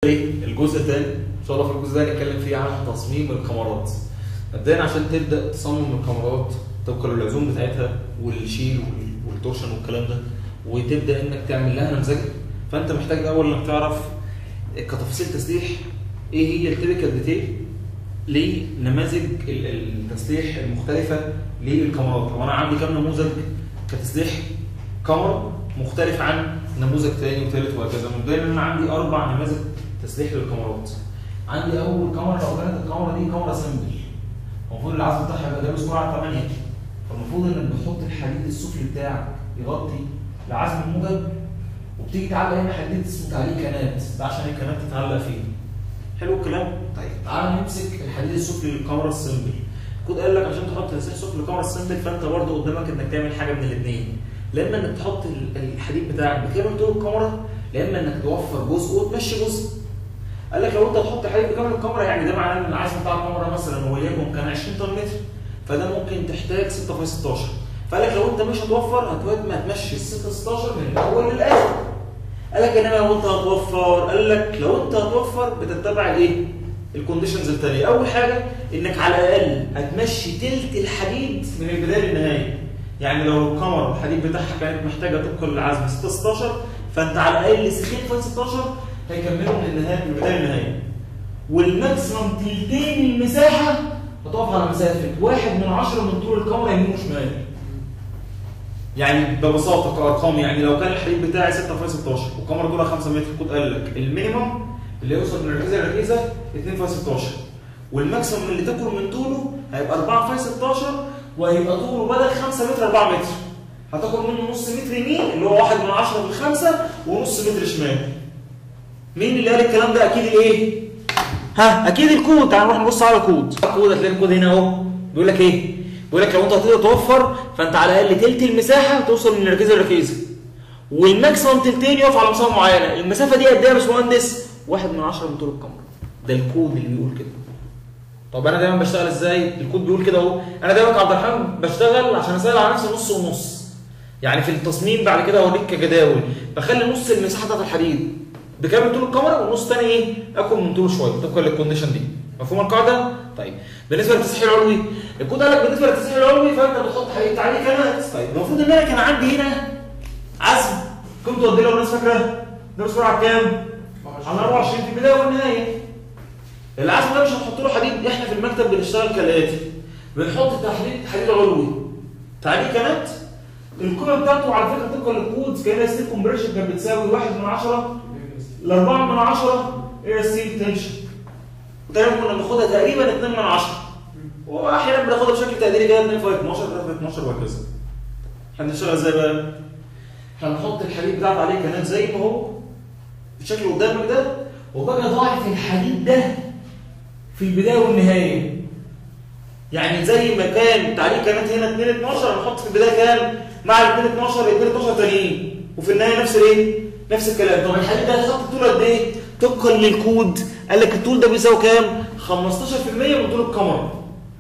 ايه الجزء الثاني ان شاء الله في الجزء ده هنتكلم فيه عن تصميم الكاميرات مبدئيا عشان تبدا تصمم الكاميرات طبقا للعزوم بتاعتها والشيل وال- والتورشن والكلام ده وتبدا انك تعمل لها نمذجه فانت محتاج الاول انك تعرف كتفاصيل تسليح ايه هي التيبيكال ديتيل لنماذج ال- التسليح المختلفه للكاميرات وانا عندي كام نموذج كتسليح كاميرا مختلف عن نموذج ثاني وثالث وهكذا مبدئيا انا عندي اربع نماذج تسليح للكاميرات عندي اول كاميرا لو كانت الكاميرا دي كاميرا سمبل المفروض العزم بتاعها يبقى جايب سرعه 8 فالمفروض انك بتحط الحديد السفلي بتاعك يغطي العزم الموجب وبتيجي تعلق هنا حديد اسمه تعليق كنات ده عشان الكنات تتعلق فيه حلو الكلام طيب تعال نمسك الحديد السفلي للكاميرا السمبل كود قال لك عشان تحط تسليح سفلي للكاميرا السمبل فانت برضه قدامك انك تعمل حاجه من الاثنين لا اما انك تحط ال- الحديد بتاعك بكامل طول الكاميرا لا اما انك توفر جزء وتمشي جزء قال لك لو انت تحط حديد بكامل الكاميرا يعني ده معناه ان العزم بتاع الكاميرا مثلا وليكن كان 20 طن متر فده ممكن تحتاج 6 في 16 فقال لك لو انت مش هتوفر هتود- هتمشي ال 6 16 من الاول للاخر قال لك انما لو انت هتوفر قال لك لو انت هتوفر بتتبع الايه؟ الكونديشنز التانية اول حاجه انك على الاقل هتمشي تلت الحديد من البدايه للنهايه يعني لو الكاميرا الحديد بتاعها كانت محتاجه طبقا للعزم 6 16 فانت على الاقل سكين في 16 هيكملوا من النهايه من البدايه للنهايه والماكسيمم تلتين المساحه هتقف على مسافه واحد من عشرة من طول الكاميرا يمين وشمال يعني ببساطه كارقام يعني لو كان الحديد بتاعي 6 في 16 والكاميرا طولها 5 متر كنت قال لك المينيمم اللي يوصل من الركيزه للركيزه 2 في 16 والماكسيمم اللي تاكل من طوله هيبقى 4 في 16 وهيبقى طوله بدل 5 متر 4 متر هتاكل منه نص متر يمين اللي هو 1 من 10 في الخمسه ونص متر شمال مين اللي قال الكلام ده اكيد الايه ها اكيد الكود تعال نروح نبص على الكود الكود هتلاقي الكود هنا اهو بيقول لك ايه بيقول لك لو انت هتقدر توفر فانت على الاقل تلت المساحه توصل من ركيزه لركيزه والماكسيمم تلتين يقف على مسافه معينه المسافه دي قد ايه يا باشمهندس واحد من عشرة من طول الكاميرا ده الكود اللي بيقول كده طب انا دايما بشتغل ازاي الكود بيقول كده اهو انا دايما كعبد الرحمن بشتغل عشان اسهل على نفسي نص ونص يعني في التصميم بعد كده اوريك كجداول بخلي نص المساحه بتاعت الحديد بكامل طول الكاميرا والنص الثاني ايه اكل من طوله شويه طبقا للكونديشن دي مفهوم القاعده طيب بالنسبه للتسحيل العلوي الكود قال لك بالنسبه للتسحيل العلوي فانت بتحط حديد عليه كنات طيب المفروض ان انا كان عندي هنا عزم قيمته قد ايه لو الناس فاكره ده بسرعه كام على 24 في البدايه والنهايه العزم ده مش هنحط له حديد احنا في المكتب بنشتغل كالاتي بنحط تحديد حديد علوي تعليق كانت القيمه بتاعته على فكره طبقا للكود كان ستيل كومبريشن كانت بتساوي 1 من 10 ل 4 من 10 اي ستيل تنشن ودايما كنا بناخدها تقريبا 2 من 10 واحيانا بناخدها بشكل تقديري كده 2 في 12 3 في 12 وهكذا احنا بنشتغل ازاي بقى؟ هنحط الحديد بتاعته عليه كانت زي ما هو بالشكل قدامك ده وبقى ضاعف الحديد ده في البدايه والنهايه يعني زي ما كان تعليق كانت هنا 2 12 هنحط في البدايه كام مع ال 2 12 2 12 تانيين وفي النهايه نفس الايه نفس الكلام طب الحديد ده هيتحط طول قد ايه طبقا للكود قال لك الطول ده بيساوي كام 15% من طول الكاميرا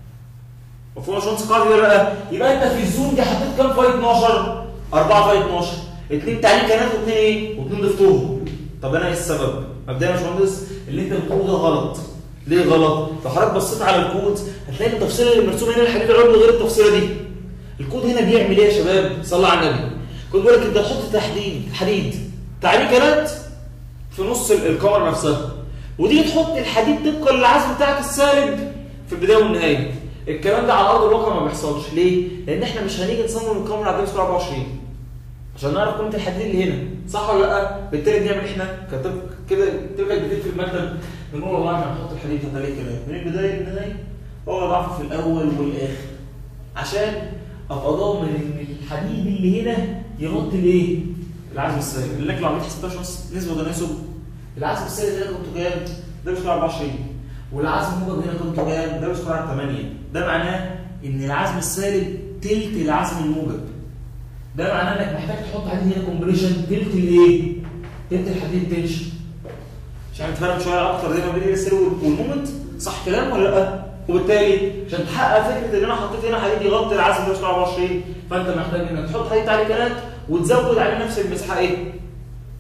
مفهوم يا باشمهندس القاعده دي ولا لا يبقى انت في الزوم دي حطيت كام فاي 12 4 فاي 12 اثنين تعليق كانت واثنين ايه واثنين ضفتهم طب انا ايه السبب مبدئيا يا باشمهندس اللي انت بتقوله ده غلط ليه غلط لو حضرتك بصيت على الكود هتلاقي التفصيله اللي مرسومه هنا الحديد العلوي غير التفصيله دي الكود هنا بيعمل ايه يا شباب صلى على النبي الكود بيقول لك انت تحط تحديد حديد تعليق كانت في نص ال- الكاميرا نفسها ودي تحط الحديد طبقا للعزم بتاعك السالب في البدايه والنهايه الكلام ده على ارض الواقع ما بيحصلش ليه لان احنا مش هنيجي نصمم الكاميرا على 24 عشان نعرف قيمه الحديد اللي هنا صح ولا لا بالتالي بنعمل احنا كتب كده تبقى جديد في المكتب بنقول والله احنا هنحط الحديد ده عليه كده من البدايه للنهايه هو ضعف في الاول والاخر عشان ابقى ضامن ان الحديد اللي هنا يغطي الايه العزم السالب اللي لك لو عملت حساب عشان نسبه وتناسب العزم السالب هنا قيمته كام ده بيساوي 24 والعزم الموجب هنا قيمته كام ده بيساوي 8 ده معناه ان العزم السالب تلت العزم الموجب ده معناه انك محتاج تحط حديد هنا كومبريشن تلت الايه؟ تلت الحديد تنشن عشان تفهم شويه اكتر زي ما بين السير والمومنت صح كلام ولا لا؟ وبالتالي عشان تحقق فكره ان انا حطيت هنا حديد يغطي العزم ده 24 فانت محتاج انك تحط حديد عليه كانت وتزود عليه نفس المساحه ايه؟ في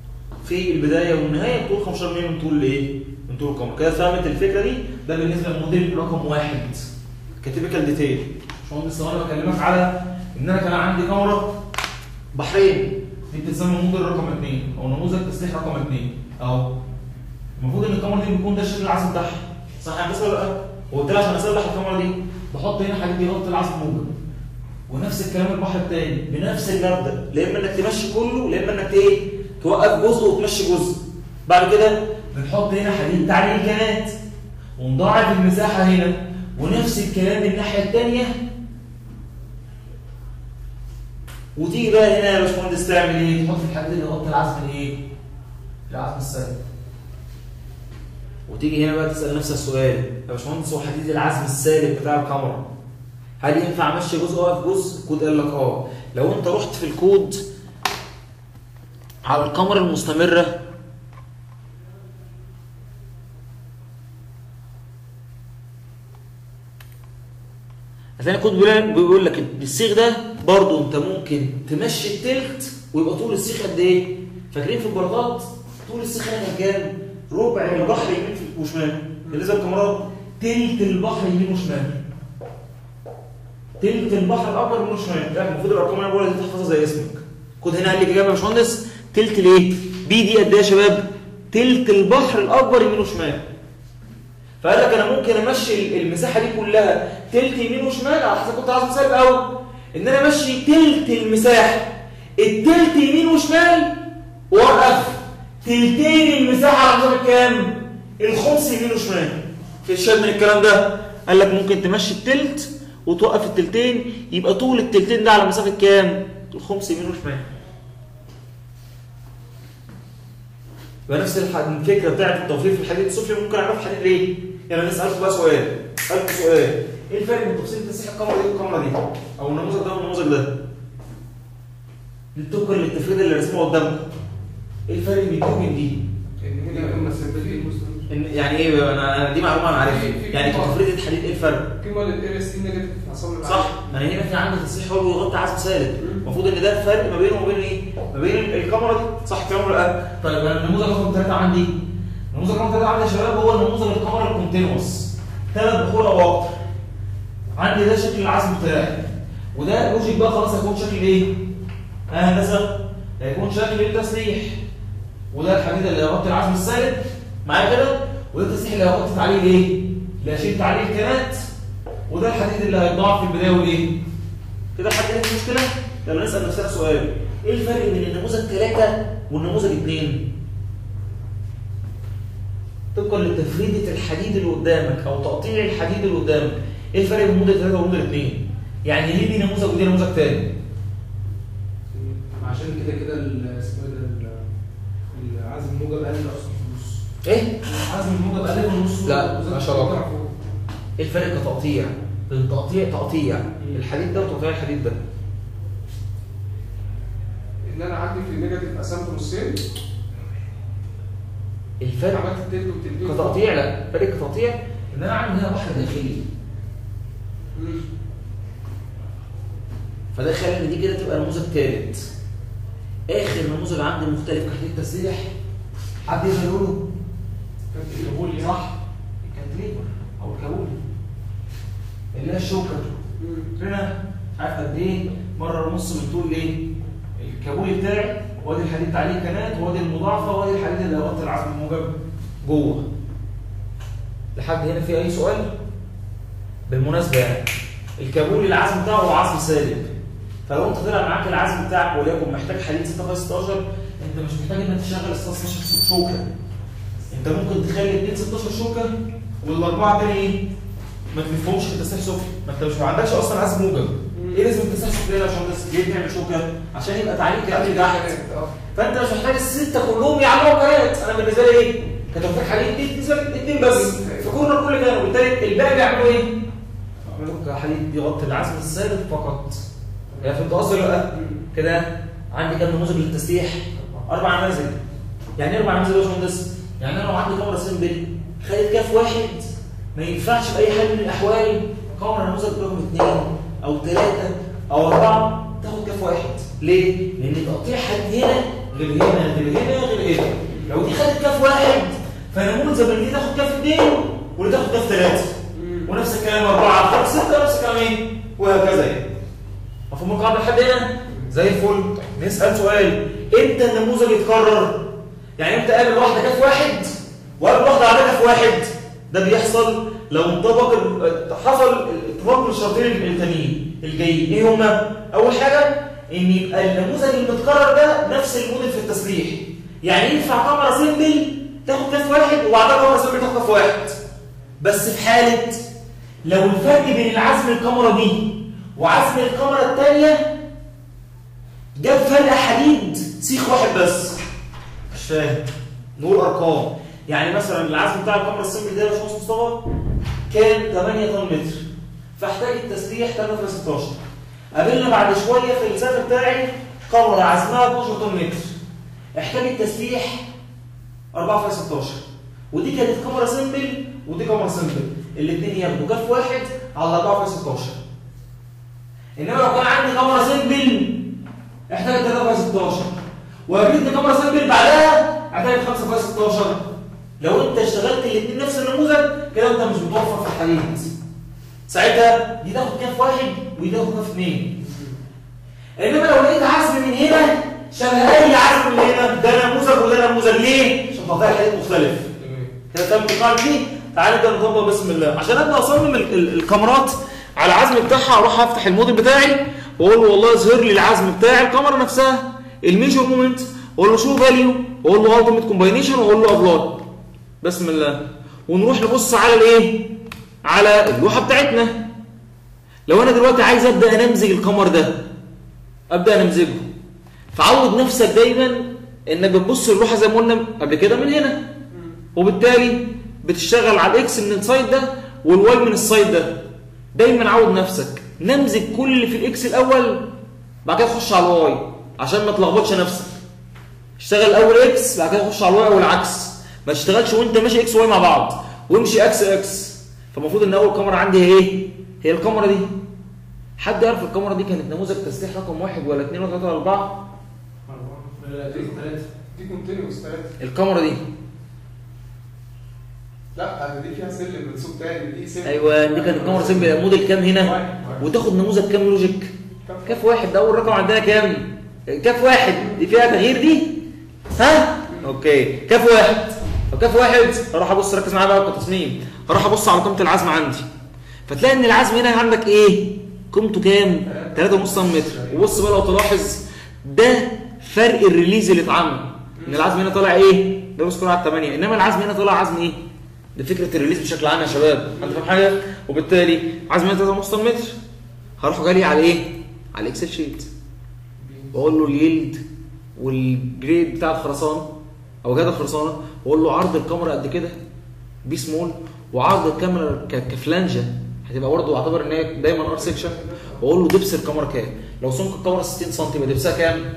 في البدايه والنهايه بطول 15 مللي من طول الايه؟ من طول الكاميرا كده فهمت الفكره دي ده بالنسبه للموديل رقم واحد كتيبيكال ديتيل باشمهندس لو انا بكلمك على ان انا كان عندي كاميرا بحرين دي بتتسمى موديل رقم اثنين او نموذج تسليح رقم اثنين اهو المفروض ان الكاميرا دي بيكون ده الشكل العزم بتاعها صح يا هندسه ولا لا؟ وقلت لها عشان اصلح الكاميرا دي بحط هنا حاجات دي غلط العزم موجب ونفس الكلام البحر التاني بنفس المبدا لا اما انك تمشي كله لا اما انك ايه توقف جزء وتمشي جزء بعد كده بنحط هنا حديد تعليل كانات ونضاعف المساحه هنا ونفس الكلام الناحيه الثانيه وتيجي بقى هنا يا باشمهندس تعمل ايه؟ تحط الحديد اللي غطى العزم الايه؟ العزم السالب وتيجي هنا بقى تسال نفسك السؤال يا باشمهندس هو حديد العزم السالب بتاع الكاميرا هل ينفع امشي جزء واقف جزء؟ الكود قال لك اه لو انت رحت في الكود على الكاميرا المستمره هتلاقي الكود بيقول- بيقول لك السيخ ده برضه انت ممكن تمشي التلت ويبقى طول السيخ قد ايه؟ فاكرين في البلاطات طول السيخ هنا كان كام؟ ربع البحر يمين وشمال بالنسبه للكاميرات تلت البحر يمين وشمال تلت البحر الاكبر يمين وشمال لا المفروض الارقام اللي انا بقولها دي تحفظها زي اسمك خد هنا قال لك اجابه يا باشمهندس تلت ليه؟ بي دي قد ايه يا شباب؟ تلت البحر الاكبر يمين وشمال فقال لك انا ممكن امشي المساحه دي كلها تلت يمين وشمال على حسب كنت عايز مثال قوي ان انا امشي تلت المساحه التلت يمين وشمال واوقف تلتين المساحه على حسب الكام؟ الخمس يمين وشمال في الشاب من الكلام ده قال لك ممكن تمشي التلت وتوقف التلتين يبقى طول التلتين ده على مسافه كام؟ الخمس يمين وشمال يبقى نفس الح- الفكره بتاعت التوفير في الحديد السفلي ممكن اعرف حديد ليه؟ يعني انا سالته بقى سؤال سالته سؤال ايه الفرق بين تفصيل تسليح الكاميرا دي والكاميرا دي؟ او النموذج ده والنموذج ده؟ طبقا للتفريد اللي رسمه قدامكم ايه الفرق بين دي وبين دي؟ ان هنا اما سبتين إن يعني ايه انا أنا دي معلومه انا عارفها في- في- يعني كتفريد الحديد ايه الفرق؟ قيمه للار اس دي نيجاتيف عصام صح ما انا هنا في عندي تصحيح هو بيغطي عزم سالب المفروض ان ده الفرق ما بينه وبين ايه ما بين الكاميرا دي صح الكلام ولا لا طيب انا النموذج رقم 3 عندي النموذج رقم 3 عندي يا شباب هو نموذج الكاميرا الكونتينوس ثلاث بخور او اكتر عندي ده شكل العزم بتاعي وده لوجيك بقى خلاص هيكون شكل ايه اه هندسه هيكون شكل التسليح وده الحديد اللي هيغطي العزم السالب معايا كده وده التسليح اللي هيغطي تعليل ايه اللي هيشيل تعليل كانات وده الحديد اللي هيتضاعف في البدايه والايه كده لحد هنا في مشكله يلا نسال نفسنا سؤال ايه الفرق بين النموذج 3 والنموذج 2 طبقا لتفريده الحديد اللي قدامك او تقطيع الحديد اللي قدامك ايه الفرق بين نموذج 3 ونموذج 2 يعني ليه دي نموذج ودي نموذج تاني عشان كده كده ال- اسمه ايه ده ال- العزم الموجب اقل اصلا في النص ايه العزم الموجب اقل في النص لا، وزاد ما شاء الله. القطع فوق. ايه الفرق كتقطيع بين تقطيع تقطيع الحديد ده وتقطيع الحديد ده ان انا عندي في النيجاتيف قسمت نصين الفرق عملت التلت والتلتين كتقطيع لا فرق كتقطيع ان انا عندي هنا بحر داخلي مم. فده خلى ان دي كده تبقى نموذج ثالث اخر نموذج عندي مختلف كحديد تسليح حد يقدر يقوله كانت الكابولي صح الكانتليفر او الكابولي اللي هي الشوكه مم. هنا عارف قد ايه مره ونص من طول ايه الكابولي بتاعي وادي الحديد تعليق كانات وادي المضاعفه وادي الحديد اللي هيغطي العزم الموجب جوه لحد هنا في اي سؤال بالمناسبه يعني الكابولي العزم بتاعه هو عزم سالب فلو انت طلع معاك العزم بتاعك وليكن محتاج حديد 6 16 انت مش محتاج انك تشغل 16 شوكه انت ممكن تخلي 2 16 شوكه والاربعه تاني ايه ما تلفهمش في التسليح سفلي ما انت مش ما عندكش اصلا عزم موجب ايه لازم التسليح سفلي يا باشمهندس ليه بنعمل شوكه عشان يبقى تعليق كامل تحت اه فانت مش محتاج السته كلهم يعلقوا كارات انا بالنسبه لي ايه كنت محتاج حديد دي بالنسبه لي اتنين بس في كورنر كل كده وبالتالي الباقي بيعملوا ايه؟ بيعملوا حديد بيغطي العزم السالب فقط يا فهمت قصدي ولا لا؟ كده عندي كام نموذج للتسليح؟ اربع نماذج يعني ايه اربع نماذج يا باشمهندس؟ يعني انا لو عندي كاميرا سيمبل خدت كاف واحد ما ينفعش باي حال من الاحوال كاميرا نموذج رقم اثنين او ثلاثه او اربعه تاخد كاف واحد ليه؟ لان تقطيع حد هنا غير هنا غير هنا غير هنا لو دي خدت كف واحد فانا ملزم ان دي تاخد كف اثنين ودي تاخد كف ثلاثه ونفس الكلام اربعه خمسه سته نفس الكلام ايه وهكذا يعني مفهوم القاعده لحد هنا زي الفل نسال سؤال امتى النموذج يتكرر يعني امتى قابل واحده كف واحد وقابل واحده على كف واحد ده بيحصل لو انطبق ال- حصل اتفاق من الشرطين التانيين الجايين ايه هما اول حاجه ان يبقى النموذج المتكرر ده نفس الموديل في التسليح يعني ينفع كاميرا سيمبل تاخد كف واحد وبعدها كاميرا سيمبل تاخد كف واحد بس في حاله لو الفرق بين العزم الكاميرا دي وعزم الكاميرا الثانيه جاب فرق حديد سيخ واحد بس مش فاهم نقول ارقام يعني مثلا العزم بتاع الكاميرا السيمبل ده يا باشمهندس مصطفى كان 8 طن متر فاحتاج التسليح 3 في 16 قابلنا بعد شويه في السنه بتاعي كاميرا عزمها 12 طن متر احتاج التسليح 4 في 16 ودي كانت كاميرا سيمبل ودي كاميرا سيمبل الاثنين ياخدوا كف واحد على 4 في 16 انما لو كان عندي كاميرا سيمبل احتاج 3 في 16 وقابلتني كاميرا سيمبل بعدها احتاج 5 في 16 لو انت اشتغلت الاثنين نفس النموذج كده انت مش متوفر في الحديد ساعتها دي تاخد كف واحد ودي تاخد كف اثنين انما لو لقيت عزم من هنا شبه اي عزم من هنا ده نموذج وده نموذج ليه؟ عشان تقطيع الحديد مختلف تمام كده تم القاعده دي تعالى نبدا نطبق بسم الله عشان ابدا اصمم ال- ال- الكاميرات على العزم بتاعها اروح افتح الموديل بتاعي واقول له والله اظهر لي العزم بتاع الكاميرا نفسها الميجر مومنت واقول له شو فاليو واقول له التيميت كومباينيشن واقول له ابلود بسم الله ونروح نبص على الايه على اللوحه بتاعتنا لو انا دلوقتي عايز ابدا انمذج القمر ده ابدا انمذجه فعود نفسك دايما انك بتبص اللوحه زي ما قلنا قبل كده من هنا وبالتالي بتشتغل على الاكس من السايد ده والواي من السايد ده دايما عود نفسك نمذج كل اللي في الاكس الاول بعد كده تخش على الواي عشان ما تلخبطش نفسك اشتغل الاول اكس بعد كده تخش على الواي او العكس ما تشتغلش وانت ماشي اكس واي مع بعض وامشي اكس اكس فالمفروض ان اول كاميرا عندي هي ايه هي الكاميرا دي حد يعرف الكاميرا دي كانت نموذج تسليح رقم واحد ولا اثنين ولا ثلاثه ولا اربعه لا لا دي ثلاثة دي كونتينوس ثلاثة الكاميرا دي لا دي فيها سلم منسوب تاني دي سلم ايوه دي كانت الكاميرا سيمبل موديل كام هنا واحد واحد. وتاخد نموذج كام لوجيك كف واحد ده اول رقم عندنا كام كف واحد دي فيها تغيير دي ها اوكي كف واحد طب كف واحد اروح ابص ركز معايا بقى في التصميم اروح ابص على قيمه العزم عندي فتلاقي ان العزم هنا عندك ايه قيمته كام 3.5 سم متر وبص بقى لو تلاحظ ده فرق الريليز اللي اتعمل ان العزم هنا طالع ايه ده بص على 8 انما العزم هنا طالع عزم ايه ده فكره الريليز بشكل عام يا شباب انت فاهم حاجه وبالتالي عزم هنا 3.5 سم متر هروح جالي على ايه على الاكسل شيت واقول له اليلد والجريد بتاع الخرسانه او جهاز الخرسانه واقول له عرض الكاميرا قد كده بي سمول وعرض الكاميرا ك- كفلانجه هتبقى برضه اعتبر ان هي دايما ار سكشن واقول له دبس الكاميرا كام لو سمك الكاميرا 60 سم يبقى دبسها كام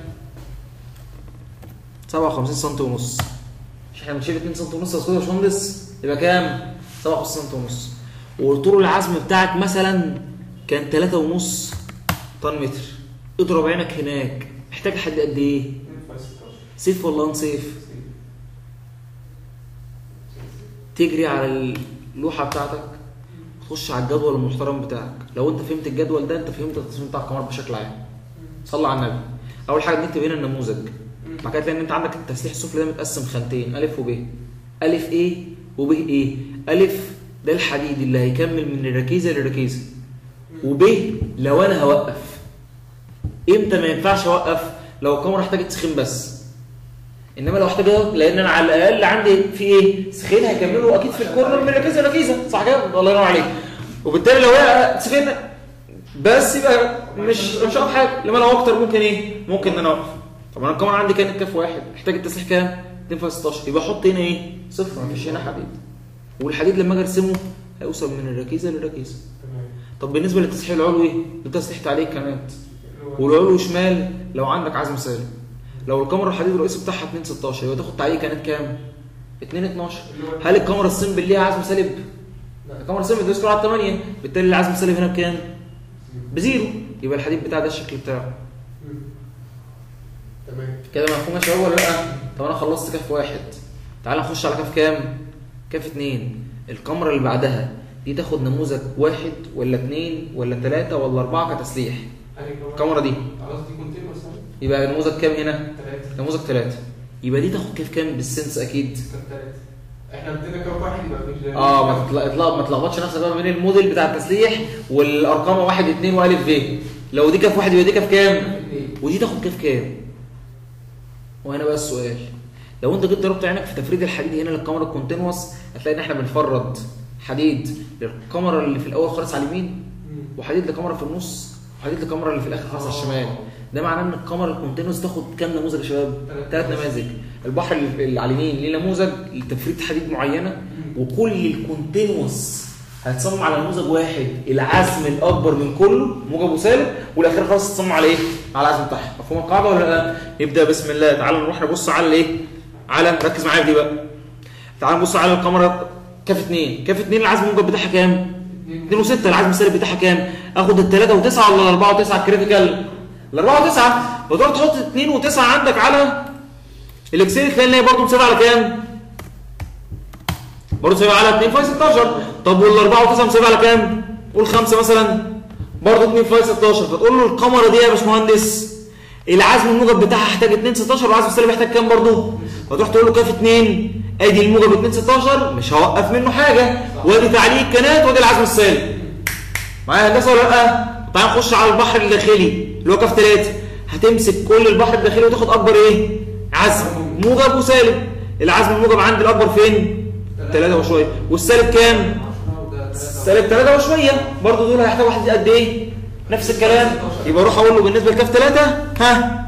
57 سم ونص مش احنا بنشيل 2 سم ونص يا استاذ باشمهندس يبقى كام 57 سم ونص وطول العزم بتاعك مثلا كان 3 ونص طن متر اضرب عينك هناك محتاج حد قد ايه ينفع 16 سيف ولا ان سيف تجري على اللوحه بتاعتك تخش على الجدول المحترم بتاعك لو انت فهمت الجدول ده انت فهمت التصميم بتاع القمر بشكل عام صلى على النبي اول حاجه بنكتب هنا النموذج بعد كده تلاقي ان انت عندك التسليح السفلي ده متقسم خانتين الف وب الف ايه وب ايه الف ده الحديد اللي هيكمل من الركيزه للركيزه وب لو انا هوقف امتى ما ينفعش اوقف لو الكاميرا احتاجت سخين بس انما لو احتاجها لان انا على الاقل عندي في ايه سخين هيكملوا اكيد في الكورنر من ركيزه لركيزه صح كده الله ينور عليك وبالتالي لو هي سخين بس يبقى مش مش هقف حاجه لما لو اكتر ممكن ايه ممكن ان انا اوقف طب انا الكاميرا عندي كانت كف واحد احتاج التسليح كام 2 في 16 يبقى احط هنا ايه صفر مفيش هنا حديد والحديد لما اجي ارسمه هيوصل من الركيزه للركيزه تمام طب بالنسبه للتسليح العلوي التسليح تعليق كانت والعلو شمال لو عندك عزم سالب لو الكاميرا الحديد الرئيسي بتاعها 2 16 يبقى تاخد تعليق كانت كام 2 12 هل الكاميرا السمبل ليها عزم سالب الكاميرا السمبل بيذكر على 8 بالتالي العزم السالب هنا بكام بزيرو يبقى الحديد بتاع ده الشكل بتاعه تمام كده مفهوم يا شباب ولا لا طب انا خلصت كف واحد تعال نخش على كف كام كف اتنين الكاميرا اللي بعدها دي تاخد نموذج واحد ولا اتنين ولا تلاتة ولا اربعة كتسليح أنهي كاميرا؟ الكاميرا دي خلاص دي كونتينوس يبقى نموذج كام هنا ثلاثة نموذج تلاتة يبقى دي تاخد كيف كام بالسنس اكيد كان ثلاثة احنا ادينا كام واحد يبقى مفيش داعي اه ما تطلع اطلع- ما تلخبطش نفسك بقى بين الموديل بتاع التسليح والارقام واحد اتنين والف ب لو دي كف واحد يبقى دي كف كام اثنين ودي تاخد كف كام وهنا بقى السؤال لو انت جيت ضربت عينك في تفريد الحديد هنا للكاميرا الكونتينوس هتلاقي ان احنا بنفرد حديد للكاميرا اللي في الاول خالص على اليمين وحديد لكاميرا في النص وحديد لكاميرا اللي في الاخر خالص على الشمال ده معناه ان الكاميرا الكونتينوس تاخد كام نموذج يا شباب تلات ثلاث نماذج البحر اللي اللي على اليمين ليه نموذج لتفريد حديد معينه وكل الكونتينوس هتصمم على نموذج واحد العزم الاكبر من كله موجب وسالب والاخير خلاص تصمم على ايه على العزم بتاعها مفهوم القاعده ولا لا نبدا بسم الله تعالوا نروح نبص على الايه على ركز معايا في دي بقى تعالوا نبص على الكاميرا كاف 2 كاف 2 العزم الموجب بتاعها كام 2 و6 العزم السالب بتاعها كام اخد الثلاثه و9 ولا الاربعه و9 الكريتيكال الاربعه و9 فتروح تحط 2 و9 عندك على الاكسل تلاقي ان هي برضه مساويه على كام برضه مساويه على 2 في 16 طب والاربعه و9 مساويه على كام قول 5 مثلا برضه 2 في 16 فتقول له الكاميرا دي يا باشمهندس العزم الموجب بتاعها هيحتاج 2 16 والعزم السالب يحتاج كام برضه فتروح تقول له كاف 2 ادي الموجب 2 16 مش هوقف منه حاجه وادي تعليق الكنات وادي العزم السالب معايا هندسه ولا لا تعال نخش على البحر الداخلي اللي هو كاف 3 هتمسك كل البحر الداخلي وتاخد اكبر ايه عزم موجب وسالب العزم الموجب عند الاكبر فين 3 وشويه والسالب كام سالب 3 وشويه برضه دول هيحتاجوا واحد قد ايه نفس الكلام يبقى اروح اقول له بالنسبه لكاف 3 ها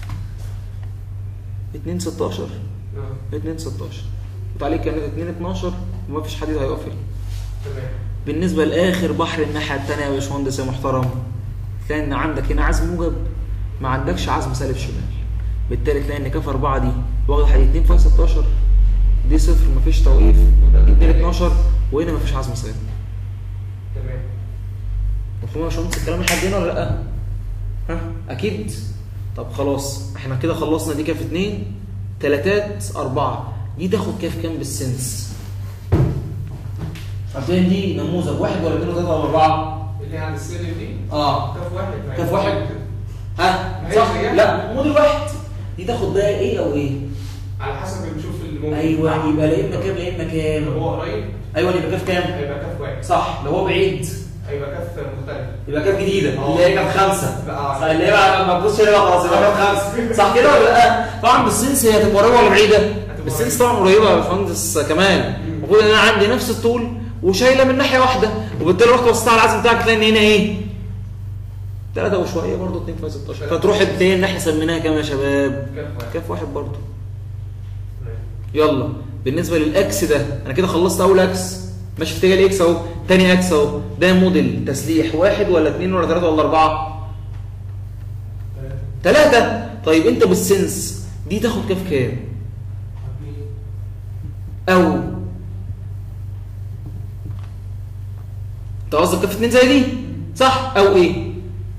2 16 2 16 وتعليق كانت 2 12 وما فيش حديد هيقف هنا تمام بالنسبه لاخر بحر الناحيه الثانيه يا باشمهندس يا محترم تلاقي ان عندك هنا عزم موجب ما عندكش عزم سالب شمال بالتالي تلاقي ان كاف 4 دي واخد حديد 2 في 16 دي صفر مفيش توقيف دي 2 12 وهنا مفيش عزم سالب تمام مفهوم يا باشمهندس الكلام لحد هنا ولا لا؟ ها اكيد طب خلاص احنا كده خلصنا دي كاف 2 تلاتات أربعة دي تاخد كاف كام بالسنس؟ عارفين دي نموذج واحد ولا اثنين ولا ثلاثة ولا أربعة؟ اللي هي عند السلم دي اه كف واحد ما كف هي- واحد. ها هي صح زيها. لا موديل واحد دي تاخد بقى ايه او ايه؟ على حسب اللي بنشوف اللي ممكن ايوه يبقى لا اما كام لا اما لو كام هو قريب ايوه يبقى كاف كام؟ هيبقى كف واحد صح لو هو بعيد هيبقى كف مختلف يبقى كام جديده اه. اللي هي كام خمسه بقى صح اللي هي بقى ما تبصش هنا بقى خلاص يبقى كام خمسه صح كده ولا لا؟ طبعا بالسنس هي هتبقى قريبه ولا بعيده؟ بالسنس طبعا قريبه يا باشمهندس كمان المفروض ان انا عندي نفس الطول وشايله من ناحيه واحده وبالتالي رحت بصيت على العزم بتاعك تلاقي ان هنا ايه؟ ثلاثة وشوية برضه 2 في 16 فتروح تلاقي الناحية سميناها كام يا شباب؟ كف واحد كاف واحد برضه تمام. يلا بالنسبه للاكس ده انا كده خلصت اول اكس ماشي في اتجاه الاكس اهو تاني اكس اهو ده موديل تسليح واحد ولا اثنين ولا ثلاثه ولا اربعه تلاتة. ثلاثه طيب انت بالسنس دي تاخد كاف كام اتنين. او انت قصدك كاف اتنين زي دي صح او ايه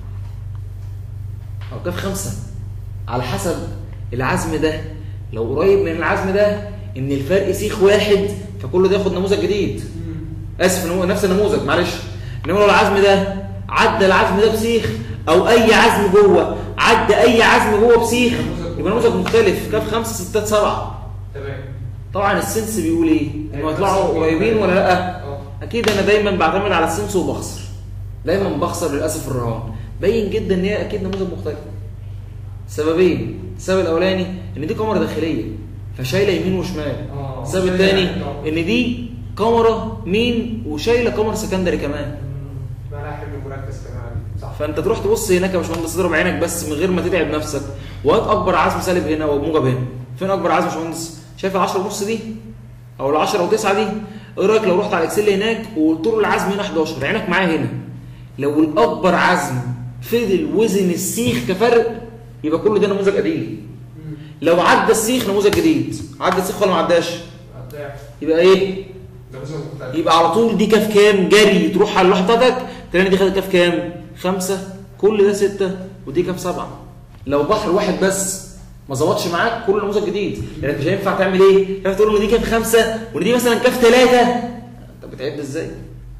او كاف خمسه على حسب العزم ده لو قريب من العزم ده ان الفرق سيخ واحد فكله ده ياخد نموذج جديد اسف نمو... نفس النموذج معلش انما لو العزم ده عدى العزم ده بسيخ او اي عزم جوه عدى اي عزم جوه بسيخ يبقى نموذج مختلف كاف خمسه ستات سبعه تمام طبعا السنس بيقول ايه؟ انه هيطلعوا قريبين ولا لا؟ اه اكيد انا دايما بعتمد على السنس وبخسر دايما بخسر للاسف الرهان باين جدا ان هي اكيد نموذج مختلف سببين السبب الاولاني ان دي كاميرا داخليه فشايله يمين وشمال اه. السبب الثاني ان دي كاميرا مين وشايله كاميرا سكندري كمان ما انا حمل مركز كمان صح فانت تروح تبص هناك يا باشمهندس تضرب عينك بس من غير ما تتعب نفسك وهات اكبر عزم سالب هنا وموجب هنا فين اكبر عزم يا باشمهندس شايف ال 10 ونص دي او ال 10 و9 دي ايه رايك لو رحت على الاكسل هناك وقلت له العزم هنا 11 عينك معايا هنا لو الاكبر عزم فضل وزن السيخ كفرق يبقى كل ده نموذج قديم لو عدى السيخ نموذج جديد عدى السيخ ولا ما عداش الضعف يبقى ايه ده مثلا مختلف يبقى على طول دي كاف كام جري تروح على اللوحه بتاعتك تلاقي دي خدت كاف كام خمسة كل ده ستة ودي كاف سبعة لو بحر واحد بس ما ظبطش معاك كل نموذج جديد لانك مش هينفع تعمل ايه؟ ينفع تقول له ان دي كام خمسه وان دي مثلا كام ثلاثه انت بتعد ازاي؟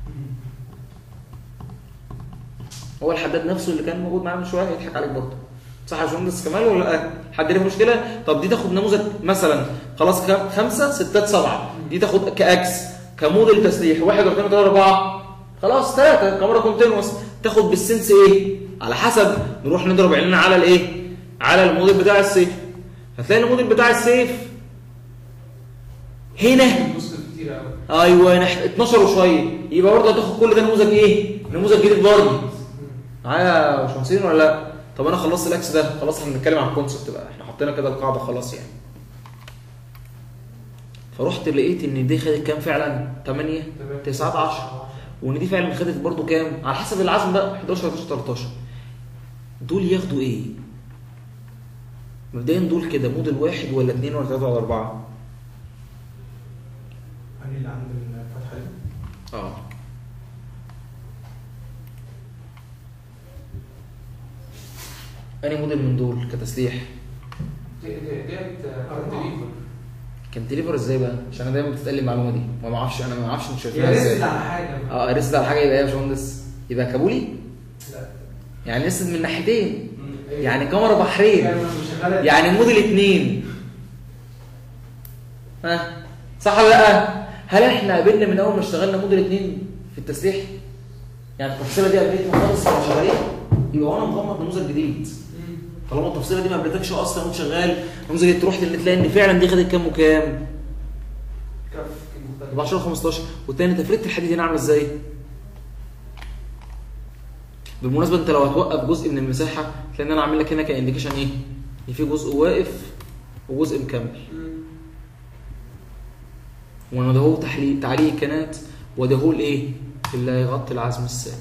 هو الحداد نفسه اللي كان موجود معانا من شويه هيضحك عليك برضه صح يا باشمهندس كمال ولا لا؟ حد ليه مشكله؟ طب دي تاخد نموذج مثلا خلاص كام؟ خمسه ستات سبعه دي تاخد كاكس كموديل تسليح واحد واثنين وثلاثه اربعه خلاص ثلاثه كاميرا كونتينوس تاخد بالسنس ايه؟ على حسب نروح نضرب عيننا على الايه؟ على الموديل بتاع السيف هتلاقي الموديل بتاع السيف هنا بص كتير قوي ايوه نح- 12 وشويه يبقى برضه هتاخد كل ده نموذج ايه؟ نموذج جديد برضه معايا يا باشمهندسين ولا لا؟ طب انا خلصت الاكس ده خلاص احنا بنتكلم عن الكونسبت بقى احنا حطينا كده القاعده خلاص يعني فرحت لقيت ان دي خدت كام فعلا 8 9 10 وان دي فعلا خدت برضو كام على حسب العزم بقى 11 12 13 دول ياخدوا ايه مبدئيا دول كده موديل واحد ولا اثنين ولا ثلاثه ولا اربعه يعني اللي عند الفتحه دي اه انهي موديل من دول كتسليح دي- دي- ديت كانتليفر كانتليفر ازاي بقى عشان انا دايما بتتقال لي المعلومه دي ما بعرفش انا ما اعرفش انت هي شايفها رسل ازاي على حاجه اه رسد على حاجه يبقى ايه يا باشمهندس يبقى كابولي لا يعني رسد من ناحيتين مم. يعني كاميرا بحرين يعني شغاله يعني موديل اتنين ها صح ولا لا هل احنا قابلنا من اول ما اشتغلنا موديل اتنين في التسليح يعني التفصيله دي قابلتنا خالص وانا شغالين يبقى وانا مغمض نموذج جديد مم. طالما التفصيله دي ما قابلتكش اصلا وانت شغال نموذج جديد تروح تلاقي ان فعلا دي خدت كام وكام كف كده. 14 15 والتاني تفريده الحديد هنا عامله ازاي بالمناسبه انت لو هتوقف جزء من المساحه تلاقي ان انا عامل لك هنا كانديكيشن ايه ان في جزء واقف وجزء مكمل مم. وانا ده هو تحليل تعليق الكنات وده هو الايه اللي هيغطي العزم السالب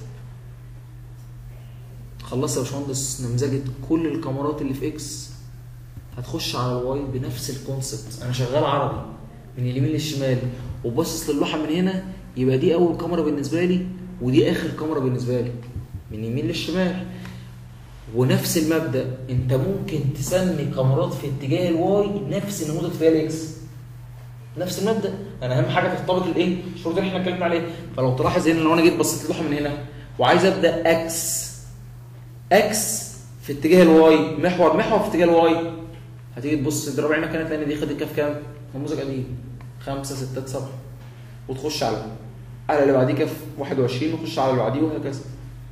خلصت يا باشمهندس نمذجه كل الكاميرات اللي في اكس هتخش على الواي بنفس الكونسبت انا شغال عربي من اليمين للشمال وباصص للوحه من هنا يبقى دي اول كاميرا بالنسبه لي ودي اخر كاميرا بالنسبه لي من اليمين للشمال ونفس المبدا انت ممكن تسمي كاميرات في اتجاه الواي نفس النموذج في الاكس نفس المبدا انا اهم حاجه ترتبط الايه الشروط اللي احنا اتكلمنا عليها فلو تلاحظ هنا لو انا جيت بصيت اللوحه من هنا وعايز ابدا اكس اكس في اتجاه الواي محور محور في اتجاه الواي هتيجي تبص تضرب عينك هنا تلاقي إن دي خدت كام كام نموذج قديم خمسة ستة سبعة وتخش على على اللي بعديه كف 21 وتخش على اللي بعديه وهكذا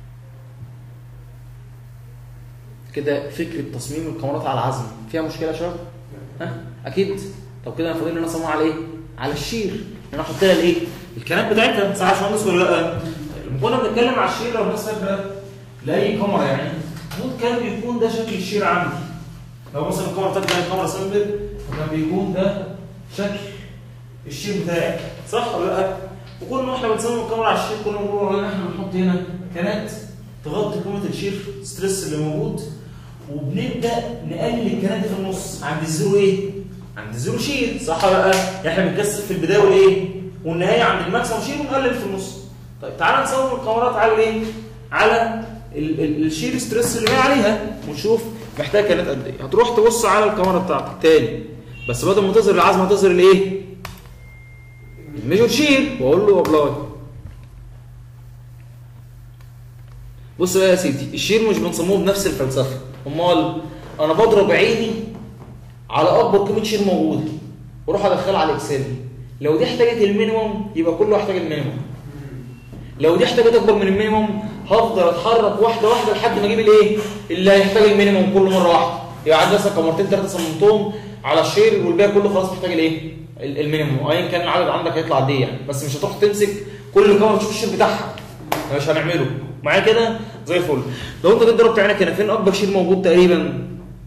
كده فكرة تصميم الكاميرات على العزم فيها مشكلة يا شباب؟ ها؟ أكيد طب كده انا فاضل لي انا اصممها على ايه؟ على الشير ان انا احط لها الايه؟ الكلام بتاعتها صح يا باشمهندس ولا لا؟ لما كنا بنتكلم على الشير لو الناس فاكره لاي كاميرا يعني المفروض كان بيكون ده شكل الشير عندي لو مثلا الكاميرا بتاعتي كانت كاميرا سمبل فكان بيكون ده شكل الشير بتاعي صح ولا لا؟ وكنا واحنا بنصمم الكاميرا على الشير كنا بنقول والله احنا بنحط هنا كانات تغطي قيمه الشير ستريس اللي موجود وبنبدا نقلل الكنات في النص عند الزيرو ايه؟ عند الزيرو شير صح ولا لا؟ يعني احنا بنكثف في البدايه والايه؟ والنهايه عند الماكسيموم شير ونقلل في النص. طيب تعالى نصور الكاميرات على الايه؟ على ال- ال- الشير ستريس اللي هي عليها ونشوف محتاج كانت قد ايه. هتروح تبص على الكاميرا بتاعتك تاني بس بدل ما تظهر العزمه تظهر الايه؟ الميجور شير واقول له ابلاي. بص بقى يا سيدي الشير مش بنصممه بنفس الفلسفه امال انا بضرب عيني على اكبر قيمه شير موجوده واروح ادخلها على الاكسل لو دي احتاجت المينيموم يبقى كله هيحتاج المينيموم لو دي احتاجت اكبر من المينيموم هفضل اتحرك واحده واحده لحد ما اجيب الايه اللي هيحتاج المينيموم كل مره واحده يبقى عندي مثلا كاميرتين ثلاثه صممتهم على الشير والباقي كله خلاص محتاج الايه ال- المينيموم ايا كان العدد عندك هيطلع قد ايه يعني بس مش هتروح تمسك كل كاميرا تشوف الشير بتاعها مش هنعمله معايا كده زي الفل لو انت جيت ضربت عينك هنا فين اكبر شير موجود تقريبا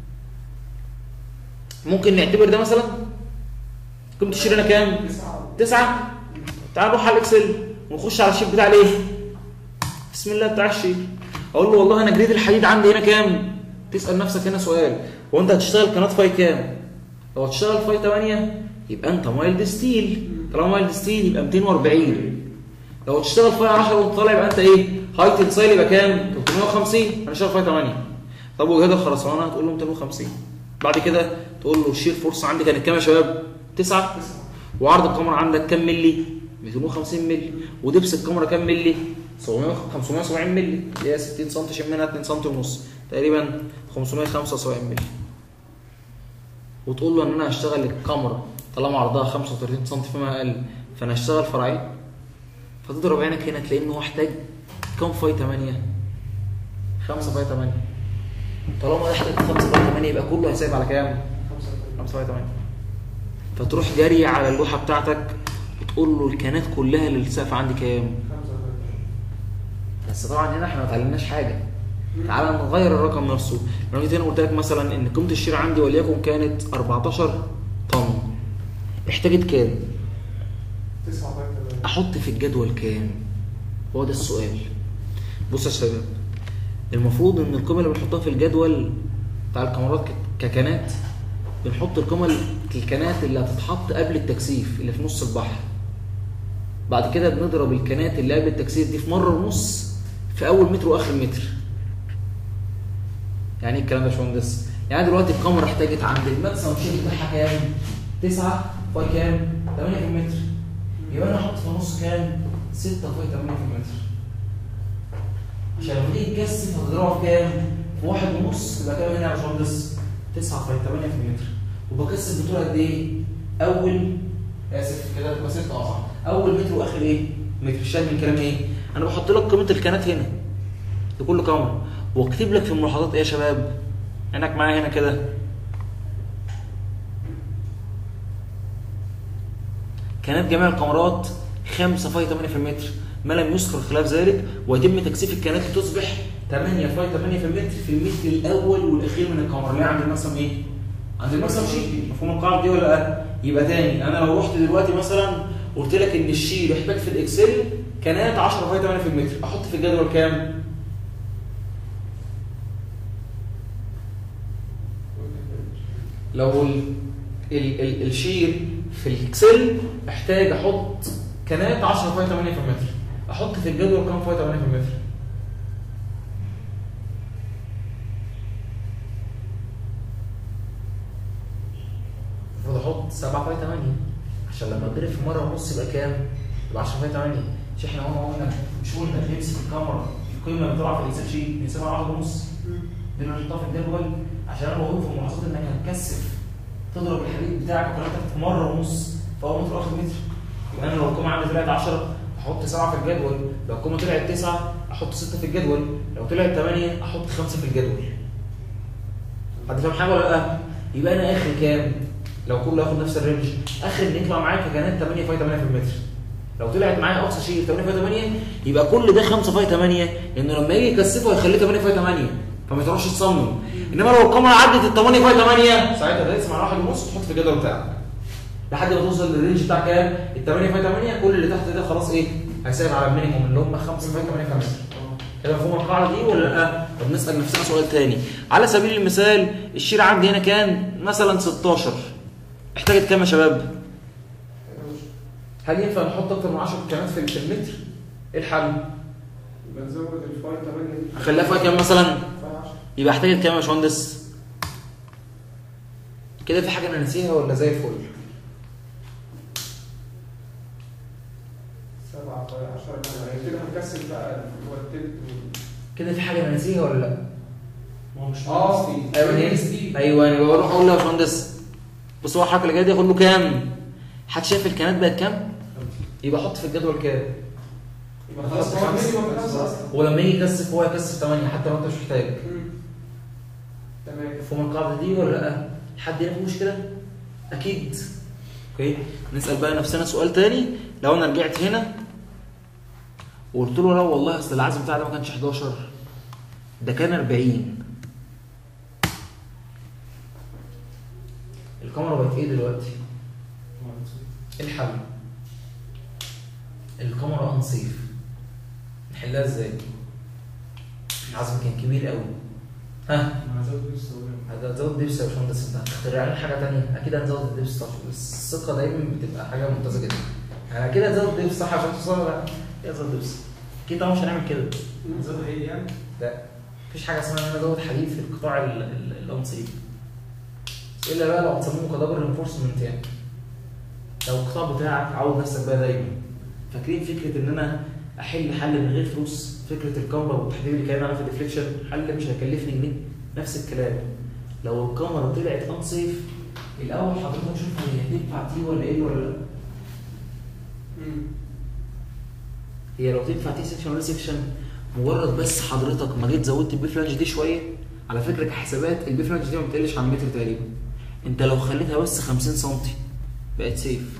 ممكن نعتبر ده مثلا قيمه الشير هنا كام تسعة تعال نروح على الاكسل ونخش على الشير بتاع الايه بسم الله بتاع الشير اقول له والله انا جريد الحديد عندي هنا كام تسال نفسك هنا سؤال هو انت هتشتغل قناه فاي كام لو هتشتغل فاي 8 يبقى انت مايلد ستيل طالما مايلد ستيل يبقى 240 لو هتشتغل فاي 10 وانت طالع يبقى انت ايه هاي تنسايل يبقى كام 350 انا شغال فاي 8 طب وجهاد الخرسانه هتقول له 250 بعد كده تقول له الشير فورس عندي كانت كام يا شباب 9 وعرض الكاميرا عندك كام ملي 250 ملي ودبس الكاميرا كام ملي 700 570 ملي اللي هي 60 سم شيل منها 2 سم ونص تقريبا 575 ملي وتقول له ان انا هشتغل الكاميرا طالما عرضها 35 سم فيما اقل فانا هشتغل فرعين فتضرب عينك هنا تلاقي ان هو احتاج كام فاي 8 5 فاي 8 طالما ده احتاج 5 فاي 8 يبقى كله هيسايب على كام 5 فاي 8 فتروح جري على اللوحه بتاعتك وتقول له الكانات كلها اللي السقف عندي كام بس طبعا هنا احنا ما اتعلمناش حاجه تعالى نغير الرقم نفسه لو جيت هنا قلت لك مثلا ان قيمه الشير عندي وليكن كانت 14 طن احتاجت كام تسعة باي تمانية. احط في الجدول كام هو ده السؤال بص يا شباب المفروض ان القيمه اللي بنحطها في الجدول بتاع الكاميرات ك- ككنات بنحط القيمه ال- الكنات اللي هتتحط قبل التكثيف اللي في نص البحر بعد كده بنضرب الكنات اللي قبل التكثيف دي في مره ونص في اول متر واخر متر يعني ايه الكلام ده يا باشمهندس يعني دلوقتي الكاميرا احتاجت عند الماكسيمم شيل بتاعها كام 9 فاي كام 8 في المتر يبقى انا احط في النص كام 6 فاي 8 في المتر عشان لما تيجي تكثف هتضربها في كام في واحد ونص تبقى كام هنا يا باشمهندس 9 فاي 8 في المتر وبكثف بطول قد ايه اول اسف كده تبقى 6 اه صح اول متر واخر ايه متر شايف من كلام ايه انا بحط لك قيمه الكانات هنا لكل كاميرا واكتب لك في الملاحظات ايه يا شباب عينك معايا هنا كده كانت جميع الكاميرات 5 فاي 8 في المتر ما لم يذكر خلاف ذلك ويتم تكثيف الكانات لتصبح 8 فاي 8 في المتر في المتر الاول والاخير من الكاميرا اللي هي عند المقسم ايه؟ عند المقسم شيل مفهوم القاعده دي ولا لا؟ يبقى تاني انا لو رحت دلوقتي مثلا قلت لك ان الشيل يحتاج في الاكسل كانات 10 فاي 8 في المتر احط في الجدول كام؟ لو ال ال ال الشير في الاكسل احتاج احط كانات 10 فاي 8 في المتر احط في الجدول كام فاي 8 في المتر المفروض احط 7 فاي 8 عشان لما اضرب في مره ونص يبقى كام؟ يبقى 10 فاي 8 مش احنا قلنا قلنا مش قلنا نمسك الكاميرا القيمه اللي طالعه في الاكسل شيت نسيبها 1 ونص دي اللي نحطها في الجدول عشان انا بقول في الملاحظات انك هتكثف تضرب الحديد بتاعك والكلام ده في مره ونص في اول متر واخر متر يبقى انا لو القيمه عندي طلعت 10 احط 7 في الجدول لو القيمه طلعت 9 احط 6 في الجدول لو طلعت 8 احط 5 في الجدول حد فاهم حاجه ولا لا؟ يبقى انا اخر كام؟ لو كله ياخد نفس الرينج اخر اللي يطلع معايا ككانات 8 فاي 8 في المتر لو طلعت معايا اقصى شيء 8 فاي 8 يبقى كل ده 5 فاي 8 لانه لما يجي يكثفه هيخليه 8 فاي 8 فما تروحش تصمم انما لو الكاميرا عدت ال 8 فاي 8 ساعتها ده اسمع واحد ونص تحط في الجدول بتاعك لحد ما توصل للرينج بتاع كام؟ ال 8 فاي 8 كل اللي تحت ده خلاص ايه؟ هيساعد على المينيموم اللي هم 5 فاي 8 في المتر كده مفهوم القاعده دي ولا لا؟ طب نسال نفسنا سؤال تاني على سبيل المثال الشير عندي هنا كان مثلا 16 احتاجت كام يا شباب؟ هل ينفع نحط اكتر من 10 كلمات في في المتر؟ ايه الحل؟ يبقى نزود الفاي 8 دي اخليها فيها كام مثلا؟ فاي 10 يبقى احتاجت كام يا باشمهندس؟ كده في حاجه انا ناسيها ولا زي الفل؟ 7 فاي 10 يعني كده هنكسر بقى اللي هو التلت وال- كده في حاجه انا ناسيها ولا لا؟ ما هو مش اه مهندس. ايوه هي ايوه انا بروح اقول له يا باشمهندس بص هو الحركه اللي جايه دي اقول له كام؟ حد شايف الكنات بقت كام؟ يبقى حط في الجدول كام؟ يبقى خلاص هو المينيمم خمسة اصلا ولما يجي يكثف هو يكثف 8 حتى لو انت مش محتاج تمام مفهوم القاعده دي ولا لا؟ حد هنا فيه مشكله؟ اكيد اوكي نسال بقى نفسنا سؤال تاني لو انا رجعت هنا وقلت له لا والله اصل العزم بتاعي ده ما كانش 11 ده كان 40 الكاميرا بقت ايه دلوقتي؟ ايه الحل؟ الكاميرا انسيف نحلها ازاي؟ العزم كان كبير قوي ها ما زود بس هو- هتزود دبس يا باشمهندس انت هتخترع لنا حاجه ثانيه اكيد هنزود الدبس طبعا بس الثقه دايما بتبقى حاجه ممتازه جدا يعني اكيد هتزود دبس صح عشان توصل ولا لا؟ اكيد هتزود دبس اكيد طبعا مش هنعمل كده زود حقيقي يعني لا مفيش حاجه اسمها ان انا ازود حديد في القطاع ال- ال- الانسيب الا بقى لو هتصممه كدبل رينفورسمنت يعني لو القطاع بتاعك عود نفسك بقى دايما فاكرين فكره ان انا احل حل من غير فلوس فكره الكاميرا والتحديد اللي كان على في الديفليكشن حل مش هيكلفني جنيه نفس الكلام لو الكاميرا طلعت انسيف الاول حضرتك شوف هي هتنفع تي ولا ايه ولا لا هي لو تنفع تي سيكشن ولا سيكشن مجرد بس حضرتك ما جيت زودت البي فلانج دي شويه على فكره كحسابات البي فلانج دي ما بتقلش عن متر تقريبا انت لو خليتها بس 50 سم بقت سيف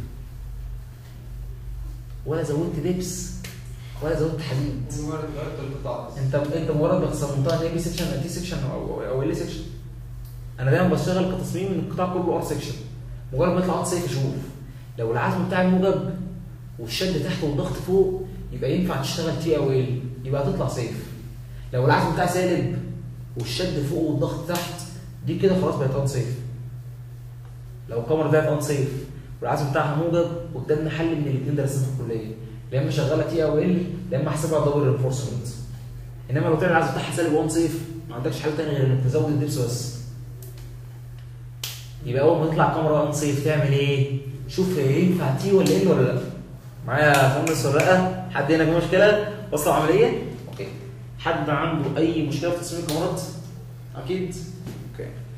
ولا زودت دبس ولا زودت حديد مجرد غيرت القطاع بس انت انت مجرد ما صممتها ان هي بي سيكشن او تي سيكشن او او ال سيكشن انا دايما بشتغل كتصميم ان القطاع كله ار سيكشن مجرد ما يطلع ار سيف اشوف لو العزم بتاعي موجب والشد تحت والضغط فوق يبقى ينفع تشتغل تي او ال يبقى هتطلع سيف لو العزم بتاعي سالب والشد فوق والضغط تحت دي كده خلاص بقت ان سيف لو الكاميرا ديت ان سيف والعزم بتاعها موجب قدامنا حل من الاثنين درسناهم في الكليه يا اما شغاله تي او ال يا اما احسبها دبل رينفورسمنت انما لو طلع العزم بتاعها سالب وان سيف ما عندكش حل تاني غير انك تزود الدبس بس يبقى اول ما تطلع كاميرا ان سيف تعمل ايه؟ شوف هي ينفع تي ولا ال ولا لا معايا يا فندم ولا حد هنا في مشكله وصل عمليه؟ اوكي حد عنده اي مشكله في تصميم الكاميرات؟ اكيد اوكي